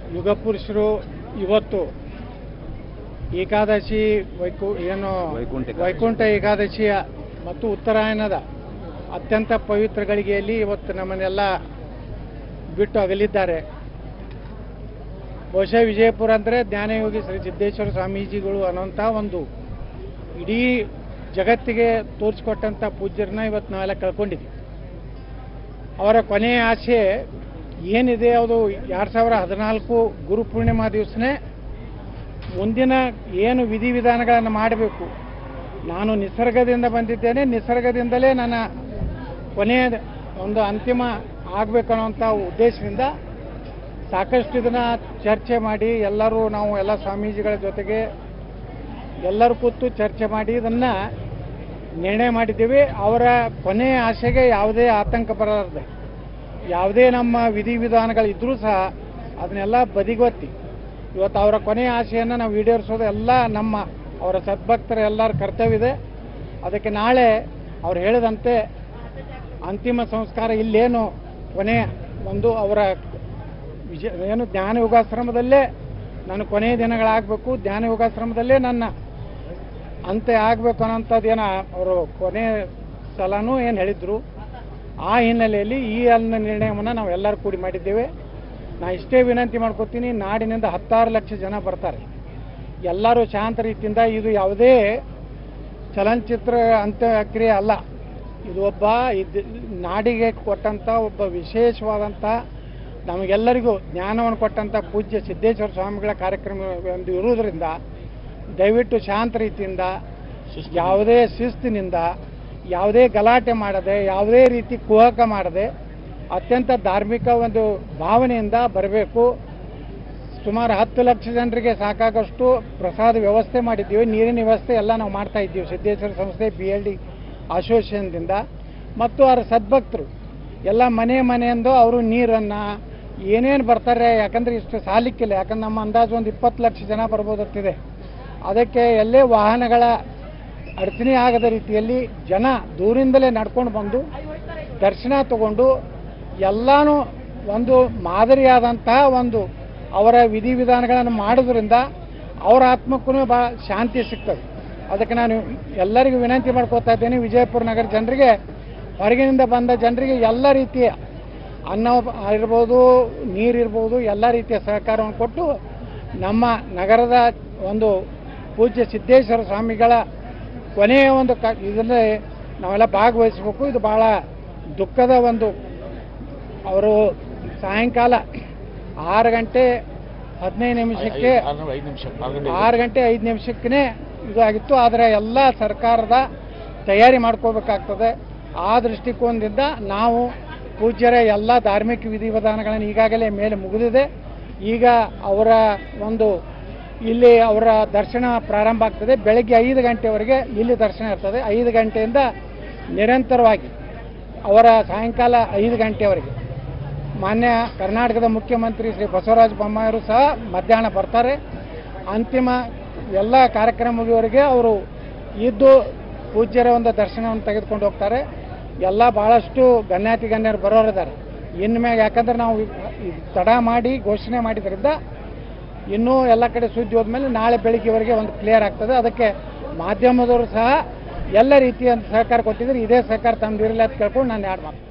ಯುಗ ಪುರುಷರು ಇವತ್ತು ಏಕಾದಶಿ ವೈಕು ಏನು ವೈಕುಂಠ ಏಕಾದಶಿ. ವೈಕುಂಠ ಏಕಾದಶಿಯ ಮತ್ತು ಉತ್ತರಾಯಣದ ಅತ್ಯಂತ ಪವಿತ್ರ ಗಳಿಗೆಯಲ್ಲಿ ಇವತ್ತು ನಮ್ಮನ್ನೆಲ್ಲ ಬಿಟ್ಟು ಅಗಲಿದ್ದಾರೆ ಬಹುಶಃ ವಿಜಯಪುರ ಅಂದರೆ ಜ್ಞಾನಯೋಗಿ ಶ್ರೀ ಸಿದ್ದೇಶ್ವರ ಸ್ವಾಮೀಜಿಗಳು ಅನ್ನೋಂಥ ಒಂದು ಇಡೀ ಜಗತ್ತಿಗೆ ತೋರಿಸ್ಕೊಟ್ಟಂಥ ಪೂಜ್ಯರನ್ನ ಇವತ್ತು ನಾವೆಲ್ಲ ಕಳ್ಕೊಂಡಿದ್ದೀವಿ ಅವರ ಕೊನೆಯ ಆಸೆ ಏನಿದೆ ಅದು ಎರಡು ಸಾವಿರ ಹದಿನಾಲ್ಕು ಗುರು ಪೂರ್ಣಿಮಾ ದಿವಸನೇ ಮುಂದಿನ ಏನು ವಿಧಿವಿಧಾನಗಳನ್ನು ಮಾಡಬೇಕು ನಾನು ನಿಸರ್ಗದಿಂದ ಬಂದಿದ್ದೇನೆ ನಿಸರ್ಗದಿಂದಲೇ ನನ್ನ ಕೊನೆಯ ಒಂದು ಅಂತಿಮ ಆಗಬೇಕು ಅನ್ನೋಂಥ ಉದ್ದೇಶದಿಂದ ಸಾಕಷ್ಟು ಇದನ್ನ ಚರ್ಚೆ ಮಾಡಿ ಎಲ್ಲರೂ ನಾವು ಎಲ್ಲ ಸ್ವಾಮೀಜಿಗಳ ಜೊತೆಗೆ ಎಲ್ಲರೂ ಕೂತು ಚರ್ಚೆ ಮಾಡಿ ಇದನ್ನು ನಿರ್ಣಯ ಮಾಡಿದ್ದೀವಿ ಅವರ ಕೊನೆಯ ಆಸೆಗೆ ಯಾವುದೇ ಆತಂಕ ಬರಲಾರದೆ ಯಾವುದೇ ನಮ್ಮ ವಿಧಿವಿಧಾನಗಳು ಇದ್ರೂ ಸಹ ಅದನ್ನೆಲ್ಲ ಬದಿಗೊತ್ತಿ ಇವತ್ತು ಅವರ ಕೊನೆಯ ಆಸೆಯನ್ನು ನಾವು ಈಡೇರಿಸೋದು ಎಲ್ಲ ನಮ್ಮ ಅವರ ಸದ್ಭಕ್ತರ ಎಲ್ಲರ ಕರ್ತವ್ಯ ಇದೆ ಅದಕ್ಕೆ ನಾಳೆ ಅವ್ರು ಹೇಳಿದಂತೆ ಅಂತಿಮ ಸಂಸ್ಕಾರ ಇಲ್ಲೇನು ಕೊನೆಯ ಒಂದು ಅವರ ವಿಜಯ ಏನು ಜ್ಞಾನ ಯೋಗಾಶ್ರಮದಲ್ಲೇ ನನ್ನ ಕೊನೆಯ ದಿನಗಳಾಗಬೇಕು ಜ್ಞಾನ ಯೋಗಾಶ್ರಮದಲ್ಲೇ ನನ್ನ ಅಂತ್ಯ ಆಗಬೇಕು ಅನ್ನೋಂಥದ್ದು ಏನೋ ಅವರು ಕೊನೆ ಸಲನೂ ಏನು ಹೇಳಿದ್ರು ಆ ಹಿನ್ನೆಲೆಯಲ್ಲಿ ಈ ಅನ್ನ ನಿರ್ಣಯವನ್ನು ನಾವು ಎಲ್ಲರೂ ಕೂಡಿ ಮಾಡಿದ್ದೇವೆ ನಾ ಇಷ್ಟೇ ವಿನಂತಿ ಮಾಡ್ಕೊತೀನಿ ನಾಡಿನಿಂದ ಹತ್ತಾರು ಲಕ್ಷ ಜನ ಬರ್ತಾರೆ ಎಲ್ಲರೂ ಶಾಂತ ರೀತಿಯಿಂದ ಇದು ಯಾವುದೇ ಚಲನಚಿತ್ರ ಅಂತ್ಯಕ್ರಿಯೆ ಅಲ್ಲ ಇದು ಒಬ್ಬ ಇದು ನಾಡಿಗೆ ಕೊಟ್ಟಂಥ ಒಬ್ಬ ವಿಶೇಷವಾದಂಥ ನಮಗೆಲ್ಲರಿಗೂ ಜ್ಞಾನವನ್ನು ಕೊಟ್ಟಂಥ ಪೂಜ್ಯ ಸಿದ್ದೇಶ್ವರ ಸ್ವಾಮಿಗಳ ಕಾರ್ಯಕ್ರಮ ಒಂದು ಇರುವುದರಿಂದ ದಯವಿಟ್ಟು ಶಾಂತ ರೀತಿಯಿಂದ ಯಾವುದೇ ಶಿಸ್ತಿನಿಂದ ಯಾವುದೇ ಗಲಾಟೆ ಮಾಡದೆ ಯಾವುದೇ ರೀತಿ ಕುಹಕ ಮಾಡದೆ ಅತ್ಯಂತ ಧಾರ್ಮಿಕ ಒಂದು ಭಾವನೆಯಿಂದ ಬರಬೇಕು ಸುಮಾರು ಹತ್ತು ಲಕ್ಷ ಜನರಿಗೆ ಸಾಕಾಗಷ್ಟು ಪ್ರಸಾದ ವ್ಯವಸ್ಥೆ ಮಾಡಿದ್ದೀವಿ ನೀರಿನ ವ್ಯವಸ್ಥೆ ಎಲ್ಲ ನಾವು ಮಾಡ್ತಾ ಇದ್ದೀವಿ ಸಿದ್ದೇಶ್ವರ ಸಂಸ್ಥೆ ಬಿ ಎಲ್ ಡಿ ಅಸೋಸಿಯೇಷನ್ದಿಂದ ಮತ್ತು ಅವರ ಸದ್ಭಕ್ತರು ಎಲ್ಲ ಮನೆ ಮನೆಯಿಂದ ಅವರು ನೀರನ್ನು ಏನೇನು ಬರ್ತಾರೆ ಯಾಕಂದ್ರೆ ಇಷ್ಟು ಸಾಲಿಕ್ಕಿಲ್ಲ ಯಾಕಂದ್ರೆ ನಮ್ಮ ಅಂದಾಜು ಒಂದು ಇಪ್ಪತ್ತು ಲಕ್ಷ ಜನ ಬರ್ಬೋದತ್ತಿದೆ ಅದಕ್ಕೆ ಎಲ್ಲೇ ವಾಹನಗಳ ಅಡಚಣೆ ಆಗದ ರೀತಿಯಲ್ಲಿ ಜನ ದೂರಿಂದಲೇ ನಡ್ಕೊಂಡು ಬಂದು ದರ್ಶನ ತಗೊಂಡು ಎಲ್ಲಾನು ಒಂದು ಮಾದರಿಯಾದಂತಹ ಒಂದು ಅವರ ವಿಧಿವಿಧಾನಗಳನ್ನು ಮಾಡೋದ್ರಿಂದ ಅವರ ಆತ್ಮಕ್ಕೂ ಭಾಳ ಶಾಂತಿ ಸಿಗ್ತದೆ ಅದಕ್ಕೆ ನಾನು ಎಲ್ಲರಿಗೂ ವಿನಂತಿ ಮಾಡ್ಕೋತಾ ಇದ್ದೇನೆ ವಿಜಯಪುರ ನಗರ ಜನರಿಗೆ ಹೊರಗಿನಿಂದ ಬಂದ ಜನರಿಗೆ ಎಲ್ಲ ರೀತಿಯ ಅನ್ನ ಇರ್ಬೋದು ನೀರಿರ್ಬೋದು ಎಲ್ಲ ರೀತಿಯ ಸಹಕಾರವನ್ನು ಕೊಟ್ಟು ನಮ್ಮ ನಗರದ ಒಂದು ಪೂಜ್ಯ ಸಿದ್ದೇಶ್ವರ ಸ್ವಾಮಿಗಳ ಕೊನೆಯ ಒಂದು ಕ ಇದರಲ್ಲಿ ನಾವೆಲ್ಲ ಭಾಗವಹಿಸಬೇಕು ಇದು ಭಾಳ ದುಃಖದ ಒಂದು ಅವರು ಸಾಯಂಕಾಲ ಆರು ಗಂಟೆ ಹದಿನೈದು ನಿಮಿಷಕ್ಕೆ ಐದು ನಿಮಿಷ ಆರು ಗಂಟೆ ಆರು ಗಂಟೆ ಐದು ನಿಮಿಷಕ್ಕೆ ಇದು ಆಗಿತ್ತು ಆದರೆ ಎಲ್ಲ ಸರ್ಕಾರದ ತಯಾರಿ ಮಾಡ್ಕೋಬೇಕಾಗ್ತದೆ ಆ ದೃಷ್ಟಿಕೋನದಿಂದ ನಾವು ಪೂಜ್ಯರ ಎಲ್ಲ ಧಾರ್ಮಿಕ ವಿಧಿವಿಧಾನಗಳನ್ನು ಈಗಾಗಲೇ ಮೇಲೆ ಮುಗಿದಿದೆ ಈಗ ಅವರ ಒಂದು ಇಲ್ಲಿ ಅವರ ದರ್ಶನ ಪ್ರಾರಂಭ ಆಗ್ತದೆ ಬೆಳಗ್ಗೆ ಐದು ಗಂಟೆವರೆಗೆ ಇಲ್ಲಿ ದರ್ಶನ ಇರ್ತದೆ ಐದು ಗಂಟೆಯಿಂದ ನಿರಂತರವಾಗಿ ಅವರ ಸಾಯಂಕಾಲ ಐದು ಗಂಟೆವರೆಗೆ ಮಾನ್ಯ ಕರ್ನಾಟಕದ ಮುಖ್ಯಮಂತ್ರಿ ಶ್ರೀ ಬಸವರಾಜ ಬೊಮ್ಮಾಯಿಯವರು ಸಹ ಮಧ್ಯಾಹ್ನ ಬರ್ತಾರೆ ಅಂತಿಮ ಎಲ್ಲ ಕಾರ್ಯಕ್ರಮ ಮುಗಿಯುವವರೆಗೆ ಅವರು ಇದ್ದು ಪೂಜ್ಯರ ಒಂದು ದರ್ಶನವನ್ನು ತೆಗೆದುಕೊಂಡು ಹೋಗ್ತಾರೆ ಎಲ್ಲ ಭಾಳಷ್ಟು ಗಣ್ಯಾತಿ ಗಣ್ಯರು ಬರೋರಿದ್ದಾರೆ ಇನ್ನು ಮ್ಯಾಗ ಯಾಕಂದ್ರೆ ನಾವು ಈ ತಡ ಮಾಡಿ ಘೋಷಣೆ ಮಾಡಿದ್ರಿಂದ ಇನ್ನೂ ಎಲ್ಲ ಕಡೆ ಸುದ್ದಿ ಹೋದ್ಮೇಲೆ ನಾಳೆ ಬೆಳಿಗ್ಗೆವರೆಗೆ ಒಂದು ಕ್ಲಿಯರ್ ಆಗ್ತದೆ ಅದಕ್ಕೆ ಮಾಧ್ಯಮದವರು ಸಹ ಎಲ್ಲ ರೀತಿಯ ಸಹಕಾರ ಕೊಟ್ಟಿದ್ದಾರೆ ಇದೇ ಸಹಕಾರ ತಮ್ಮದಿರಲಿ ಅಂತ ಕೇಳ್ಕೊಂಡು ನಾನು ಯಾರು ಮಾತು